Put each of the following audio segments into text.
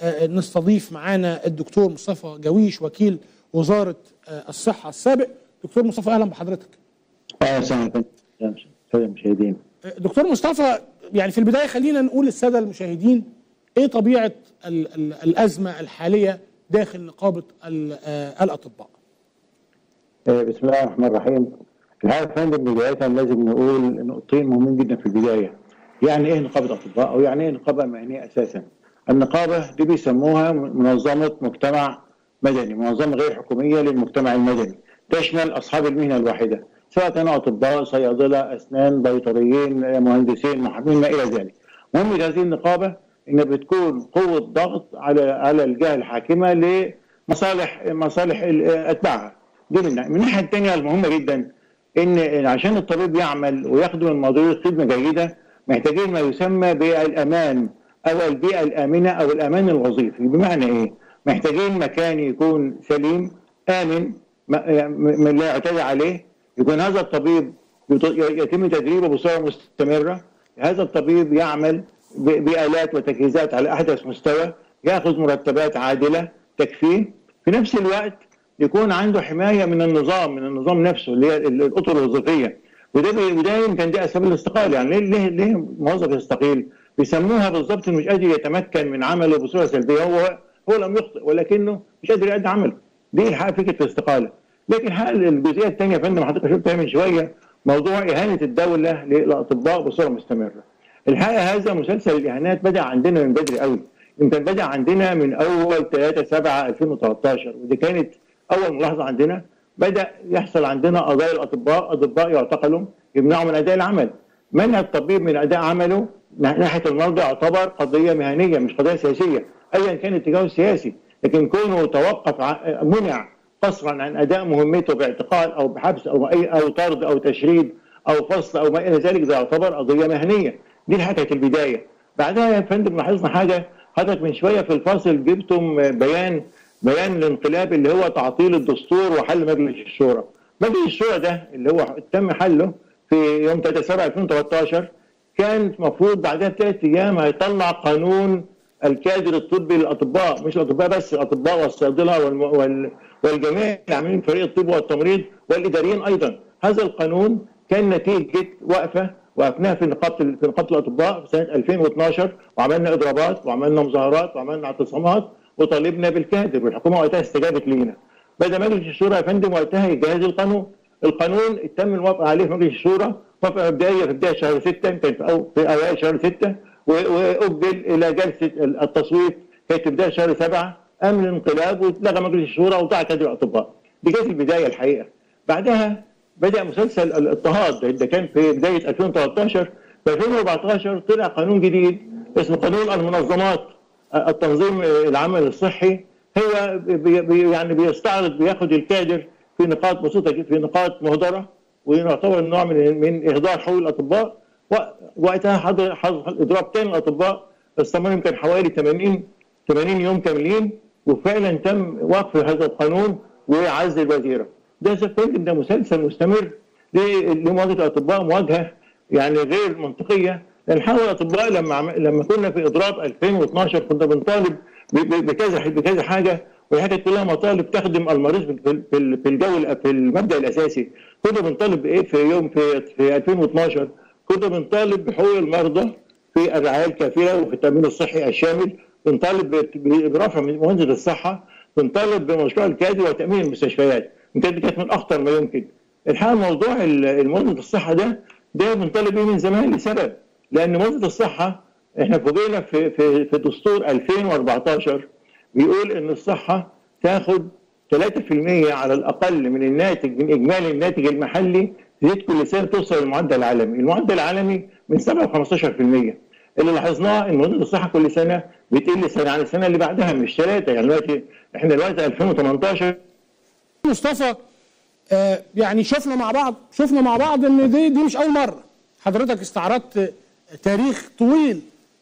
آه، نستضيف معانا الدكتور مصطفى جويش وكيل وزاره آه، الصحه السابق دكتور مصطفى اهلا بحضرتك اهلا وسهلا بكم سلام المشاهدين آه، دكتور مصطفى يعني في البدايه خلينا نقول للساده المشاهدين ايه طبيعه ال ال الازمه الحاليه داخل نقابه ال- آه، الاطباء آه، بسم الله الرحمن الرحيم الحقيقه يا فندم بدايه لازم نقول نقطتين مهمين جدا في البدايه يعني ايه نقابه اطباء او يعني ايه نقابه مهنيه اساسا النقابه دي بيسموها منظمه مجتمع مدني منظمه غير حكوميه للمجتمع المدني تشمل اصحاب المهنه الواحده سواء كانوا اطباء صيادله اسنان بيطريين آه، مهندسين محامين ما الى ذلك مهم هذه النقابه ان بتكون قوه ضغط على على الجهه الحاكمه لمصالح مصالح ال- اتباعها دي من من الناحيه الثانيه المهمه جدا ان إن عشان الطبيب يعمل ويخدم المريض خدمه جيده محتاجين ما يسمى بالامان او البيئه الامنه او الامان الوظيفي بمعنى ايه؟ محتاجين مكان يكون سليم امن ما- م- م- لا يعتدى عليه يكون هذا الطبيب يط- يتم تدريبه بصوره مستمره هذا الطبيب يعمل ب- بآلات وتجهيزات على أحدث مستوى يأخذ مرتبات عادلة تكفيه في نفس الوقت يكون عنده حماية من النظام من النظام نفسه اللي هي ال- الأطر الوظيفية وده بي- وده يمكن دي أسباب الاستقالة يعني ليه ليه, ليه موظف يستقيل بيسموها بالضبط إنه مش قادر يتمكن من عمله بصورة سلبية هو هو لم يخطئ ولكنه مش قادر يؤدي عمله دي الحقيقة فكرة الاستقالة لكن هل الجزئية الثانية يا فندم حضرتك شفتها من شوية موضوع إهانة الدولة للأطباء بصورة مستمرة الحقيقه هذا مسلسل الاهانات بدا عندنا من بدري قوي يمكن بدا عندنا من اول 3 7 2013 ودي كانت اول ملاحظه عندنا بدا يحصل عندنا قضايا الاطباء اطباء يعتقلوا يمنعوا من اداء العمل منع الطبيب من اداء عمله ناحيه المرضى يعتبر قضيه مهنيه مش قضيه سياسيه ايا كان اتجاهه السياسي لكن كونه توقف ع- منع قصرا عن اداء مهمته باعتقال او بحبس او اي او طرد او تشريد او فصل او ما الى ذلك ده يعتبر قضيه مهنيه دي الحاجه كانت البدايه بعدها يا فندم لاحظنا حاجه حضرتك من شويه في الفاصل جبتم بيان بيان الانقلاب اللي هو تعطيل الدستور وحل مجلس الشورى مجلس الشورى ده اللي هو تم حله في يوم 3 7 2013 كان المفروض بعدها بثلاث ايام هيطلع قانون الكادر الطبي للاطباء مش الاطباء بس الاطباء والصيادله والم... وال... والجميع اللي عاملين فريق الطب والتمريض والاداريين ايضا هذا القانون كان نتيجه وقفه وقفناها في نقابه في نقابه الاطباء في سنه 2012 وعملنا اضرابات وعملنا مظاهرات وعملنا اعتصامات وطالبنا بالكادر والحكومه وقتها استجابت لينا. بدا مجلس الشورى يا فندم وقتها يجهز القانون. القانون تم الوافق عليه في مجلس الشورى وافقه مبدئيه في بدايه شهر 6 كان في, أو في اوائل شهر 6 واجل الى جلسه التصويت كانت في بدايه شهر 7 قام الانقلاب واتلغى مجلس الشورى وضاع كادر الاطباء. دي كانت البدايه الحقيقه. بعدها بدا مسلسل الاضطهاد ده كان في بدايه 2013 في 2014 طلع قانون جديد اسمه قانون المنظمات التنظيم العمل الصحي هو بي بي يعني بيستعرض بياخد الكادر في نقاط بسيطه جدا في نقاط مهدره ويعتبر نوع من من اهدار حقوق الاطباء وقتها حصل حصل اضراب تاني للاطباء استمر يمكن حوالي 80 80 يوم كاملين وفعلا تم وقف هذا القانون وعزل الوزيره. ده فيلم ده مسلسل مستمر لمواجهه الاطباء مواجهه يعني غير منطقيه لان حاول الاطباء لما عم... لما كنا في اضراب 2012 كنا بنطالب بكذا بكذا حاجه والحاجه كلها مطالب تخدم المريض في في الجو في المبدا الاساسي كنا بنطالب بايه في يوم في في 2012 كنا بنطالب بحقوق المرضى في الرعايه الكافيه وفي التامين الصحي الشامل بنطالب برفع من مهندس الصحه بنطالب بمشروع الكادر وتامين المستشفيات يمكن دي كانت من اخطر ما يمكن الحقيقه موضوع المهندس الصحه ده ده بنطالب بيه من زمان لسبب لان مهندس الصحه احنا فوجئنا في في في دستور 2014 بيقول ان الصحه تاخد 3% على الاقل من الناتج من اجمالي الناتج المحلي تزيد كل سنه توصل للمعدل العالمي، المعدل العالمي من 7 ل 15%. اللي لاحظناه ان مهندس الصحه كل سنه بتقل سنه عن السنه اللي بعدها مش ثلاثه يعني دلوقتي احنا دلوقتي 2018 مصطفى آه يعني شفنا مع بعض شفنا مع بعض ان دي دي مش اول مره حضرتك استعرضت تاريخ طويل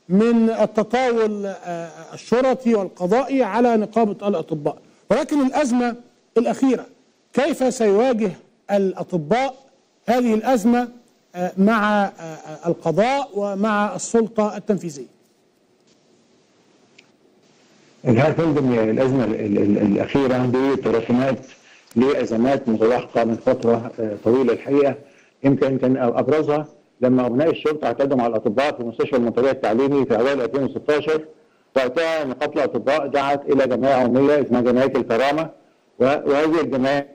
من التطاول آه الشرطي والقضائي على نقابه الاطباء ولكن الازمه الاخيره كيف سيواجه الاطباء هذه الازمه آه مع القضاء ومع السلطه التنفيذيه الحقيقه فندم الازمه ال- ال- ال- الاخيره دي تراكمات لازمات متلاحقه من فتره آه، طويله الحقيقه يمكن كان ابرزها لما ابناء الشرطه اعتدوا على الاطباء في مستشفى المنطقه التعليمي في اوائل 2016 وقتها نقابه الاطباء دعت الى جمعيه عموميه اسمها جمعيه الكرامه و- وهذه الجمعيه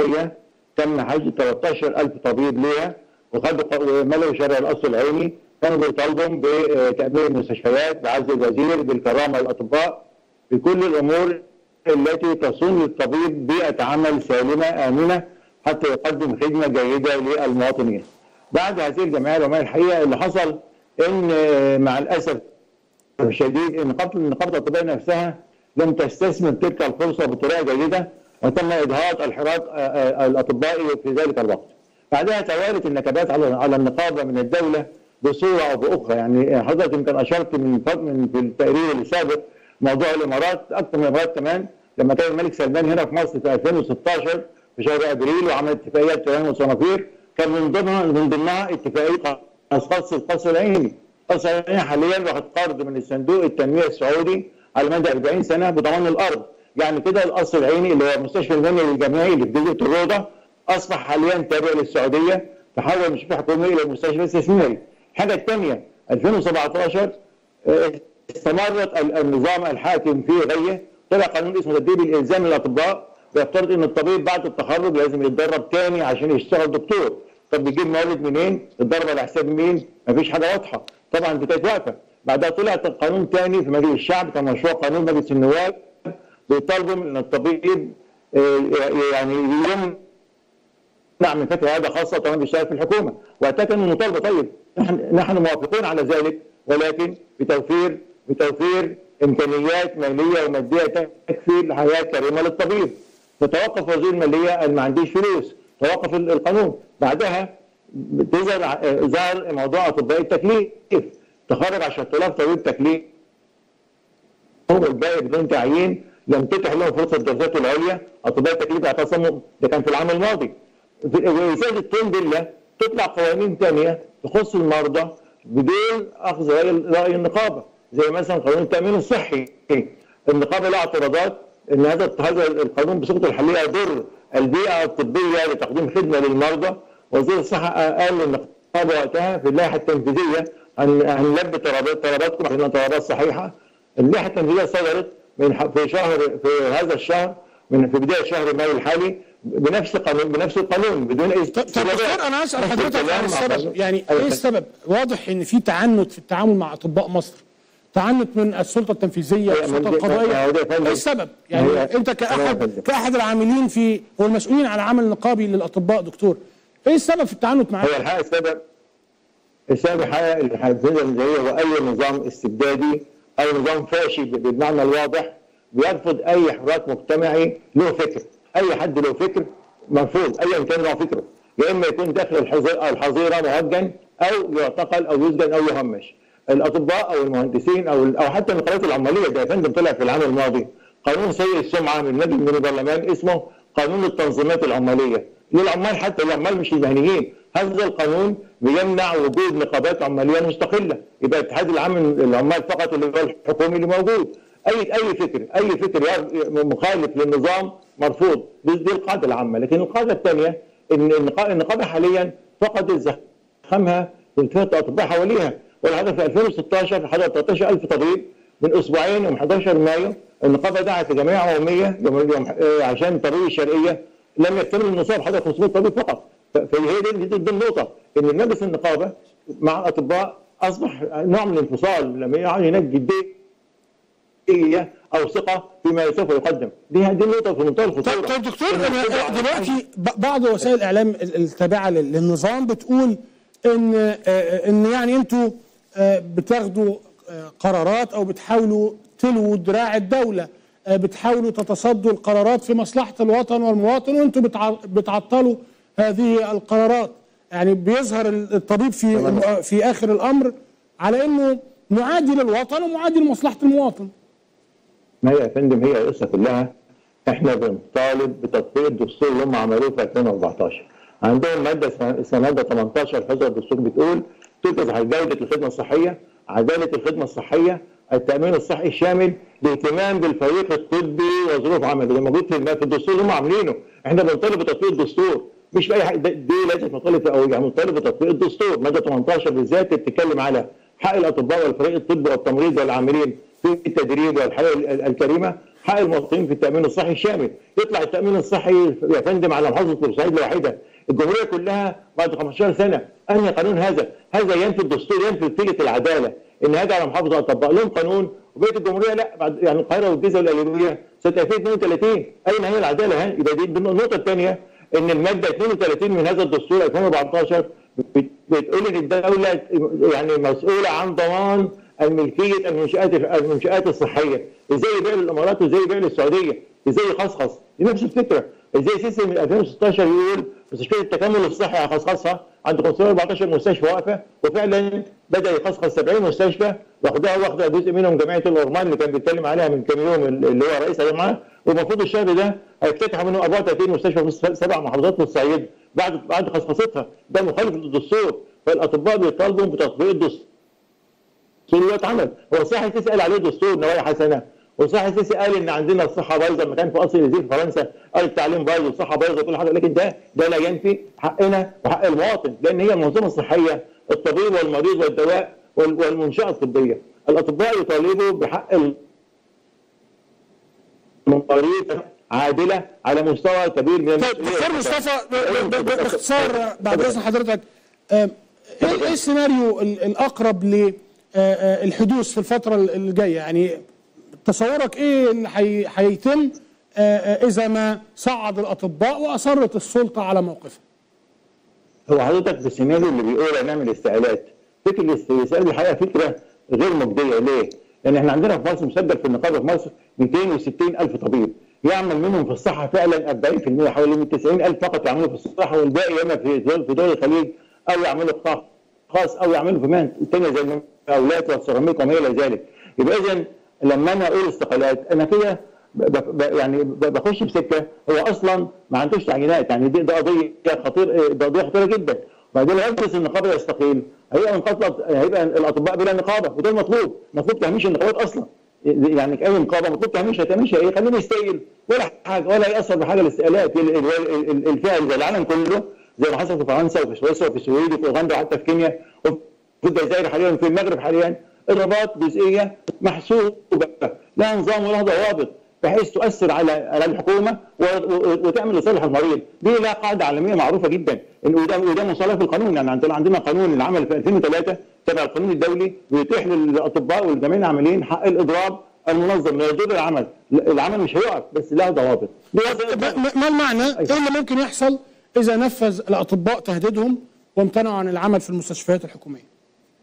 تم حجز 13000 طبيب ليها وخدوا ق- وملوا شارع القصر العيني كانوا بيطالبوا بتامين المستشفيات بعزل الوزير بالكرامه للاطباء بكل الامور التي تصون للطبيب بيئه عمل سالمه امنه حتى يقدم خدمه جيده للمواطنين. بعد هذه الجمعيه العموميه الحقيقه اللي حصل ان آه، مع الاسف الشديد ان نقابه نقابه الاطباء نفسها لم تستثمر تلك الفرصه بطريقه جيده وتم اجهاض الحراك آه، آه، الاطبائي في ذلك الوقت. بعدها توالت النكبات على على النقابه من الدوله بصوره او باخرى يعني حضرتك يمكن اشرت من فض- من في التقرير اللي سابق موضوع الامارات اكثر من الامارات كمان لما كان الملك سلمان هنا في مصر في 2016 في شهر ابريل وعمل اتفاقيات تمام وصنافير كان من ضمنها من ضمنها اتفاقيه خاص القصر العيني القصر العيني حاليا واخد قرض من الصندوق التنميه السعودي على مدى 40 سنه بضمان الارض يعني كده القصر العيني اللي هو مستشفى المنيا الجامعي اللي في جزيره الروضه اصبح حاليا تابع للسعوديه تحول من مستشفى حكومي الى مستشفى استثماري. الحاجه الثانيه 2017 آه، استمرت ال- النظام الحاكم في غيه طلع قانون اسمه تدريب الالزام للاطباء بيفترض ان الطبيب بعد التخرج لازم يتدرب تاني عشان يشتغل دكتور طب بيجيب موارد منين؟ الضرب على حساب مين؟ مفيش حاجه واضحه طبعا دي كانت واقفه بعدها طلع قانون تاني في مجلس الشعب كان مشروع قانون مجلس النواب بيطالبوا ان الطبيب آه، يعني يمنع نعم من فتح عياده خاصه طبعا بيشتغل في الحكومه وقتها كان المطالبه طيب نحن نحن موافقون على ذلك ولكن بتوفير بتوفير امكانيات ماليه وماديه تكفي لحياه كريمه للطبيب فتوقف وزير الماليه قال ما عنديش فلوس توقف ال- القانون بعدها بتظهر ع- ظهر موضوع اطباء التكليف تخرج 10000 طبيب تكليف هو الباقي بدون تعيين لم تتح لهم فرصه الدراسات العليا اطباء التكليف اعتصموا ده كان في العام الماضي في- وزياده التندله تطلع قوانين ثانيه تخص المرضى بدون اخذ راي راي النقابه زي مثلا قانون التامين الصحي النقابه لها اعتراضات ان هذا هذا القانون بصيغته الحاليه يضر البيئه الطبيه لتقديم خدمه للمرضى وزير الصحه قال للنقابه وقتها في اللائحه التنفيذيه هن- هنلبي طلبات طلباتكم عشان طلبات صحيحه اللائحه التنفيذيه صدرت من ح- في شهر في هذا الشهر من في بدايه شهر مايو الحالي بنفس القانون بنفس القانون بدون اي طب طب استجابات. دكتور انا اسال نفس حضرتك الكلام عن مع السبب قانون- يعني أيوة. ايه السبب؟ واضح ان في تعنت في التعامل مع اطباء مصر تعنت من السلطه التنفيذيه أيوة، والسلطه من- القضائيه أيوة، ده فندم. ايه السبب؟ يعني أيوة. انت أيوة، كاحد فندم. كاحد العاملين في والمسؤولين عن العمل النقابي للاطباء دكتور ايه السبب في التعنت معاه؟ هو الحقيقه السبب السبب الحقيقه اللي هتنزل زي هو اي نظام استبدادي اي نظام فاشي بالمعنى الواضح بيرفض اي حراك مجتمعي له فكر اي حد له فكر مرفوض ايا كان نوع فكره يا اما يكون داخل الحظي- الحظيره مهجن او يعتقل او يسجن او يهمش الاطباء او المهندسين او او حتى النقابات العماليه ده يا فندم طلع في العام الماضي قانون سيء السمعه من مجلس من البرلمان اسمه قانون التنظيمات العماليه للعمال حتى العمال مش المهنيين هذا القانون بيمنع وجود نقابات عماليه مستقله يبقى اتحاد العام العمال فقط اللي هو الحكومي اللي موجود اي اي فكر اي فكر يع- مخالف للنظام مرفوض دي دي القاعده العامه لكن القاعده الثانيه ان النقا- النقابه حاليا فقدت زخمها والتفات الاطباء حواليها والهدف في 2016 حضر 13000 طبيب من اسبوعين يوم 11 مايو النقابه دعت لجمعيه عموميه يوم يوم آه، عشان طبيب الشرقيه لم يكتمل النصاب حضر 500 طبيب فقط ف- فهي دي دي دي النقطه ان مجلس النقابه مع الاطباء اصبح نوع من الانفصال لما يقعد هناك جديه او ثقه فيما سوف يقدم دي دي النقطه في منتهى الخطوره طيب طيب دكتور إن أنا الخبرة- دلوقتي ب- بعض وسائل الاعلام ال- التابعه لل- للنظام بتقول ان آه، ان يعني انتوا آه، بتاخدوا آه، قرارات او بتحاولوا تلووا دراع الدوله آه، بتحاولوا تتصدوا القرارات في مصلحه الوطن والمواطن وانتوا بتع- بتعطلوا هذه القرارات يعني بيظهر ال- الطبيب في تمام. في اخر الامر على انه معادي للوطن ومعادي لمصلحه المواطن ما هي يا فندم هي القصه كلها احنا بنطالب بتطبيق الدستور اللي هم عملوه في 2014 عندهم ماده اسمها- اسمها ماده 18 في هذا الدستور بتقول تركز على جوده الخدمه الصحيه عداله الخدمه الصحيه التامين الصحي الشامل الاهتمام بالفريق الطبي وظروف عمله ده موجود في في الدستور اللي هم عاملينه احنا بنطالب بتطبيق الدستور مش في اي حاجه ده- دي لازم مطالب او يعني مطالب بتطبيق الدستور ماده 18 بالذات بتتكلم على حق الاطباء والفريق الطبي والتمريض والعاملين في التدريب والحياه ال- ال- الكريمه حق المواطنين في التامين الصحي الشامل يطلع التامين الصحي يا فندم على محافظه بورسعيد الواحده الجمهوريه كلها بعد 15 سنه انهي قانون هذا هذا ينفي الدستور ينفي وسيله العداله ان هذا على محافظه اطبق لهم قانون وبقيه الجمهوريه لا بعد يعني القاهره والجيزه والقليوبيه سنه 2032 اين هي العداله ها يبقى دي دي النقطه الثانيه ان الماده 32 من هذا الدستور 2014 بت- بتقول ان الدوله يعني مسؤوله عن ضمان الملكيه المنشات المنشات الصحيه ازاي يبيع للامارات وازاي يبيع للسعوديه ازاي يخصخص دي نفس الفكره ازاي سيسي من 2016 يقول مستشفيات التكامل الصحي هيخصخصها عند 514 مستشفى واقفه وفعلا بدا يخصخص 70 مستشفى واخدها واخده جزء منهم جمعيه الاورمان اللي كان بيتكلم عليها من كام يوم اللي هو رئيس الجماعه والمفروض الشهر ده هيفتتحوا منه 34 مستشفى في سبع محافظات في الصعيد بعد بعد خصخصتها ده مخالف للدستور فالاطباء بيطالبوا بتطبيق الدستور طول الوقت عمل هو صح تسال عليه دستور نوايا حسنه وصح سيسي قال ان عندنا الصحه بايظه لما كان في قصر الوزير في فرنسا قال التعليم بايظ والصحه بايظه وكل حاجه لكن ده ده لا ينفي حقنا وحق المواطن لان هي المنظومه الصحيه الطبيب والمريض والدواء وال- والمنشاه الطبيه الاطباء يطالبوا بحق المريض عادله على مستوى كبير من طيب دكتور مصطفى ب- ب- ب- باختصار بعد اذن حضرتك آم، ايه إيه السيناريو ال- الاقرب للحدوث في الفتره ال- الجايه يعني تصورك ايه اللي هي- هيتم آه، آه، اذا ما صعد الاطباء واصرت السلطه على موقفها هو حضرتك في السيناريو اللي بيقول هنعمل استقالات فكره الاستئصال دي الحقيقه فكره غير مجديه ليه؟ لان احنا عندنا في مصر مسجل في النقابه في مصر 260 الف طبيب يعمل منهم في الصحه فعلا 40% حوالي من 90 الف فقط يعملوا في الصحه والباقي يا اما في دول في دول الخليج او يعملوا قطاع خاص او يعملوا في مهن ثانيه زي المقاولات والسيراميك وما الى ذلك يبقى اذا لما انا اقول استقالات انا كده ب- ب- يعني ب- بخش بسكه هو اصلا ما عندوش تعيينات يعني دي ده قضيه خطير ده قضيه خطيره جدا بعدين لو يجلس النقابه يستقيل هيبقى انقطعت هيبقى الاطباء بلا نقابه وده المطلوب المفروض تهميش النقابات اصلا يعني اي نقابه مطلوب تهميشها تهميشها ايه خليهم يستقيل ولا حاجه ولا ياثر بحاجه الاستقالات ال- ال- ال- الفعل زي العالم كله زي ما حصل في فرنسا وفي سويسرا وفي السويد وفي اوغندا وحتى في كينيا وفي الجزائر حاليا وفي المغرب حاليا الرباط جزئيه محسوبه لها نظام ولها ضوابط بحيث تؤثر على على الحكومه و- و- وتعمل لصالح المريض دي لها قاعده عالميه معروفه جدا ان وده وده مصالح في القانون يعني عندنا عندنا قانون العمل في 2003 تبع القانون الدولي بيتيح للاطباء والجميع العاملين حق الاضراب المنظم لا يضر العمل العمل مش هيقف بس له ضوابط دي ما ما المعنى ايه اللي ممكن يحصل اذا نفذ الاطباء تهديدهم وامتنعوا عن العمل في المستشفيات الحكوميه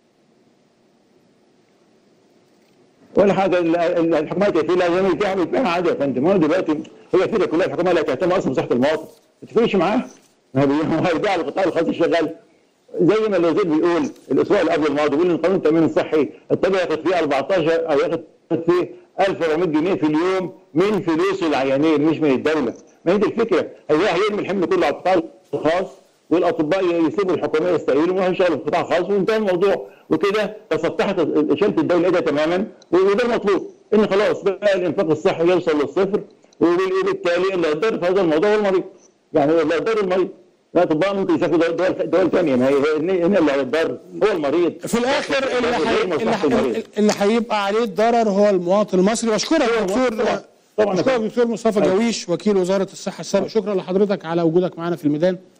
ولا حاجه ال- ال- الحكومات يا لها زي ما تعمل فيها عادي يا فندم هو دلوقتي هي كده كلها الحكومه لا تهتم اصلا بصحه المواطن ما تفرقش معاه ما هي- هو هيرجع القطاع الخاص شغال زي ما الوزير بيقول الاسبوع اللي قبل الماضي بيقول ان قانون التامين الصحي الطبيعي ياخد فيه 14 او ياخد فيه 1400 جنيه في اليوم من فلوس العيانين مش من الدوله ما هي دي الفكره هو هيرمي الحمل كله على القطاع الخاص والاطباء يسيبوا الحكوميه يستقيلوا ويروحوا يشتغلوا في قطاع خاص وانتهى الموضوع وكده تسطحت شلت الدوله ايدها تماما وده المطلوب ان خلاص بقى الانفاق الصحي يوصل للصفر وبالتالي اللي هيتضرر في هذا الموضوع هو المريض يعني اللي هيتضرر المريض الاطباء ممكن يسافروا دول دول, دول ثانيه ما هي هي- هنا اللي هيتضرر هو المريض في الاخر اللي غير حي... اللي, مصلحة المريض. حي... اللي هيبقى عليه الضرر هو المواطن المصري بشكرك دكتور طبعاً. طبعاً. بشكرك دكتور مصطفى أيوة. جويش وكيل وزاره الصحه السابق شكرا لحضرتك على وجودك معنا في الميدان